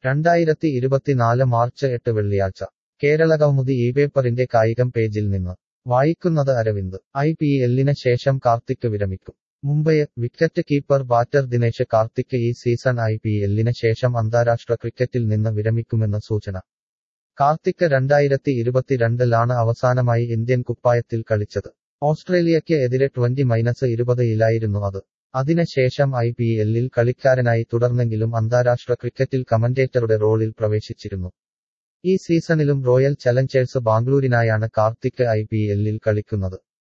രണ്ടായിരത്തി ഇരുപത്തിനാല് മാർച്ച് എട്ട് വെള്ളിയാഴ്ച കേരളകൗമുദി ഈ പേപ്പറിന്റെ കായികം പേജിൽ നിന്ന് വായിക്കുന്നത് അരവിന്ദ് ഐ പി എല്ലിന് ശേഷം കാർത്തിക് വിരമിക്കും Mumbai wicket keeper batter Dinesh Karthik ഈ സീസൺ ഐ പി എല്ലിന് ശേഷം അന്താരാഷ്ട്ര ക്രിക്കറ്റിൽ നിന്ന് വിരമിക്കുമെന്ന് സൂചന കാർത്തിക് രണ്ടായിരത്തി ഇരുപത്തിരണ്ടിലാണ് അവസാനമായി ഇന്ത്യൻ കുപ്പായത്തിൽ കളിച്ചത് ഓസ്ട്രേലിയയ്ക്ക് എതിരെ ട്വന്റി മൈനസ് ഇരുപതിലായിരുന്നു അത് അതിനുശേഷം ഐ പി എല്ലിൽ കളിക്കാരനായി തുടർന്നെങ്കിലും അന്താരാഷ്ട്ര ക്രിക്കറ്റിൽ കമന്റേറ്ററുടെ റോളിൽ പ്രവേശിച്ചിരുന്നു ഈ സീസണിലും റോയൽ ചലഞ്ചേഴ്സ് ബാംഗ്ലൂരിനായാണ് കാർത്തിക് ഐ പി എല്ലിൽ കളിക്കുന്നത്